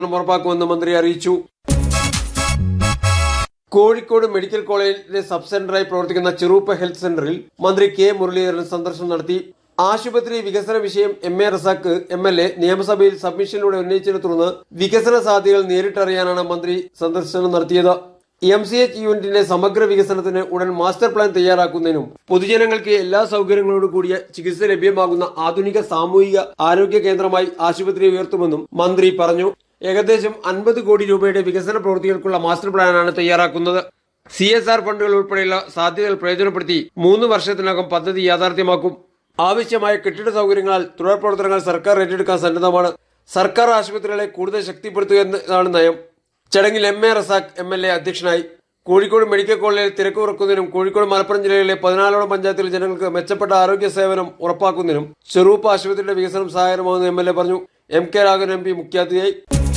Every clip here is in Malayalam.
ഉറപ്പാക്കുമെന്ന് മന്ത്രി അറിയിച്ചു കോഴിക്കോട് മെഡിക്കൽ കോളേജിലെ സബ് സെന്ററായി പ്രവർത്തിക്കുന്ന ചെറൂപ്പ ഹെൽത്ത് സെന്ററിൽ മന്ത്രി കെ മുരളീധരൻ സന്ദർശനം നടത്തി ആശുപത്രി വികസന വിഷയം M A Razak M L A നിയമസഭയിൽ സബ്മിഷനിലൂടെ ഉന്നയിച്ചതിനെ തുടർന്ന് വികസന സാധ്യതകൾ നേരിട്ടറിയാനാണ് മന്ത്രി സന്ദർശനം നടത്തിയത് എം സി എച്ച് യൂണിറ്റിന്റെ സമഗ്ര വികസനത്തിന് ഉടൻ മാസ്റ്റർ പ്ലാൻ തയ്യാറാക്കുന്നതിനും പൊതുജനങ്ങൾക്ക് എല്ലാ സൗകര്യങ്ങളോടും കൂടിയ ചികിത്സ ലഭ്യമാകുന്ന ആധുനിക സാമൂഹിക ആരോഗ്യ കേന്ദ്രമായി ആശുപത്രി ഉയർത്തുമെന്നും മന്ത്രി പറഞ്ഞു ഏകദേശം അൻപത് കോടി രൂപയുടെ വികസന പ്രവൃത്തികൾക്കുള്ള മാസ്റ്റർ പ്ലാനാണ് തയ്യാറാക്കുന്നത് സി എസ് ആർ ഫണ്ടുകൾ ഉൾപ്പെടെയുള്ള സാധ്യതകൾ പ്രയോജനപ്പെടുത്തി മൂന്ന് വർഷത്തിനകം പദ്ധതി യാഥാർത്ഥ്യമാക്കും ആവശ്യമായ കെട്ടിട സൗകര്യങ്ങളാൽ തുടർ പ്രവർത്തനങ്ങൾ സർക്കാർ ഏറ്റെടുക്കാൻ സന്നദ്ധമാണ് സർക്കാർ ആശുപത്രികളെ കൂടുതൽ ശക്തിപ്പെടുത്തുക എന്നതാണ് നയം ചടങ്ങിൽ M A Razak M L A അധ്യക്ഷനായി കോഴിക്കോട് മെഡിക്കൽ കോളേജിൽ തിരക്ക് കുറക്കുന്നതിനും കോഴിക്കോട് മലപ്പുറം ജില്ലയിലെ പതിനാലോളം പഞ്ചായത്തിലെ ജനങ്ങൾക്ക് മെച്ചപ്പെട്ട ആരോഗ്യ സേവനം ഉറപ്പാക്കുന്നതിനും ചെറൂപ്പ് ആശുപത്രിയുടെ വികസനം സഹായകരമാകുമെന്ന് എം എൽ എ പറഞ്ഞു M K Raghavan M P മുഖ്യാതിഥിയായി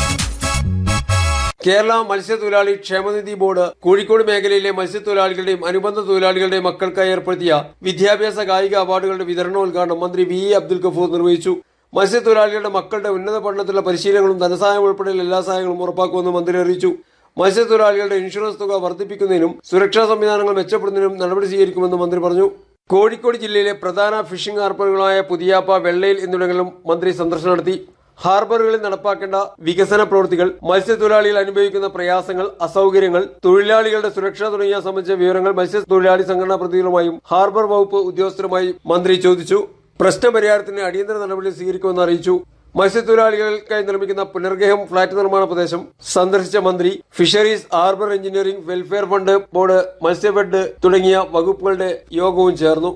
കേരള മത്സ്യത്തൊഴിലാളി ക്ഷേമനിധി ബോർഡ് കോഴിക്കോട് മേഖലയിലെ മത്സ്യത്തൊഴിലാളികളുടെയും അനുബന്ധ തൊഴിലാളികളുടെയും മക്കൾക്കായി ഏർപ്പെടുത്തിയ വിദ്യാഭ്യാസ കായിക അവാർഡുകളുടെ വിതരണോദ്ഘാടനം മന്ത്രി വി ഇ അബ്ദുൽ ഗഫൂർ നിർവഹിച്ചു മത്സ്യത്തൊഴിലാളികളുടെ മക്കളുടെ ഉന്നത പഠനത്തിലുള്ള പരിശീലനങ്ങളും ധനസഹായം ഉൾപ്പെടെയുള്ള എല്ലാ സഹായങ്ങളും ഉറപ്പാക്കുമെന്ന് മന്ത്രി അറിയിച്ചു മത്സ്യത്തൊഴിലാളികളുടെ ഇൻഷുറൻസ് തുക വർദ്ധിപ്പിക്കുന്നതിനും സുരക്ഷാ സംവിധാനങ്ങൾ മെച്ചപ്പെടുന്നതിനും നടപടി സ്വീകരിക്കുമെന്ന് മന്ത്രി പറഞ്ഞു കോഴിക്കോട് ജില്ലയിലെ പ്രധാന ഫിഷിംഗ് ഹാർബറുകളായ പുതിയാപ്പ വെള്ളയിൽ എന്നിവിടങ്ങളിലും മന്ത്രി സന്ദർശനം നടത്തി ഹാർബറുകളിൽ നടപ്പാക്കേണ്ട വികസന പ്രവൃത്തികൾ മത്സ്യത്തൊഴിലാളികൾ അനുഭവിക്കുന്ന പ്രയാസങ്ങൾ അസൗകര്യങ്ങൾ തൊഴിലാളികളുടെ സുരക്ഷ തുടങ്ങിയ സംബന്ധിച്ച വിവരങ്ങൾ മത്സ്യത്തൊഴിലാളി സംഘടനാ പ്രതിനിധികളുമായും ഹാർബർ വകുപ്പ് ഉദ്യോഗസ്ഥരുമായും മന്ത്രി ചോദിച്ചു പ്രശ്നപരിഹാരത്തിന് അടിയന്തര നടപടി സ്വീകരിക്കുമെന്ന് അറിയിച്ചു മത്സ്യത്തൊഴിലാളികൾക്കായി നിർമ്മിക്കുന്ന പുനർഗേഹം ഫ്ളാറ്റ് നിർമ്മാണ പ്രദേശം സന്ദർശിച്ച മന്ത്രി fisheries harbour engineering welfare fund board Matsyafed തുടങ്ങിയ വകുപ്പുകളുടെ യോഗവും ചേർന്നു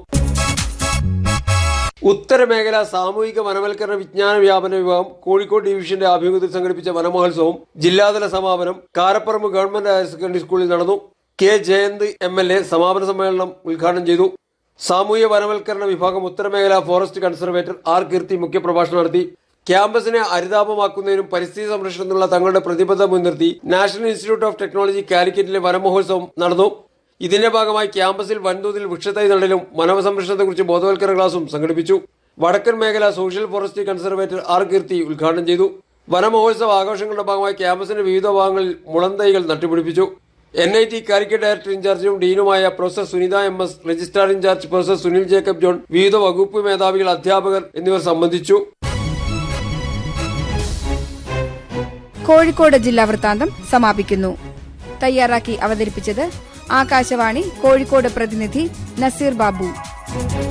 ഉത്തരമേഖല സാമൂഹിക വനവൽക്കരണ വിജ്ഞാന വ്യാപന വിഭാഗം കോഴിക്കോട് ഡിവിഷന്റെ ആഭിമുഖ്യത്തിൽ സംഘടിപ്പിച്ച വനമഹോത്സവം ജില്ലാതല സമാപനം കാരപ്പറമ്പ് ഗവൺമെന്റ് ഹയർ സെക്കൻഡറി സ്കൂളിൽ നടന്നു K Jayanth M L A സമാപന സമ്മേളനം ഉദ്ഘാടനം ചെയ്തു സാമൂഹ്യ വനവൽക്കരണ വിഭാഗം ഉത്തരമേഖല ഫോറസ്റ്റ് കൺസർവേറ്റർ ആർ കീർത്തി മുഖ്യപ്രഭാഷണം നടത്തി ക്യാമ്പസിനെ ഹരിതാപമാക്കുന്നതിനും പരിസ്ഥിതി സംരക്ഷണത്തിനുള്ള തങ്ങളുടെ പ്രതിബദ്ധത മുൻനിർത്തി നാഷണൽ ഇൻസ്റ്റിറ്റ്യൂട്ട് ഓഫ് ടെക്നോളജി കാലിക്കറ്റിലെ വനമഹോത്സവം നടന്നു ഇതിന്റെ ഭാഗമായി ക്യാമ്പസിൽ വൻതോതിൽ വൃക്ഷത്തൈ നടലും വനസംരക്ഷണത്തെക്കുറിച്ച് ബോധവൽക്കരണ ക്ലാസും സംഘടിപ്പിച്ചു വടക്കൻ മേഖല social forestry conservator R Keerthi ഉദ്ഘാടനം ചെയ്തു വനമഹോത്സവ ആഘോഷങ്ങളുടെ ഭാഗമായി ക്യാമ്പസിന്റെ വിവിധ ഭാഗങ്ങളിൽ മുളന്തൈകൾ നട്ടുപിടിപ്പിച്ചു N I T Calicut director ഇൻചാർജും ഡീനുമായ professor Sunitha M S registrar in charge professor Sunil Jacob John വിവിധ വകുപ്പ് മേധാവികൾ അധ്യാപകർ എന്നിവർ സംബന്ധിച്ചു കോഴിക്കോട് ജില്ലാ വൃത്താന്തം സമാപിക്കുന്നു തയ്യാറാക്കി അവതരിപ്പിച്ചത് ആകാശവാണി കോഴിക്കോട് പ്രതിനിധി നസീർ ബാബു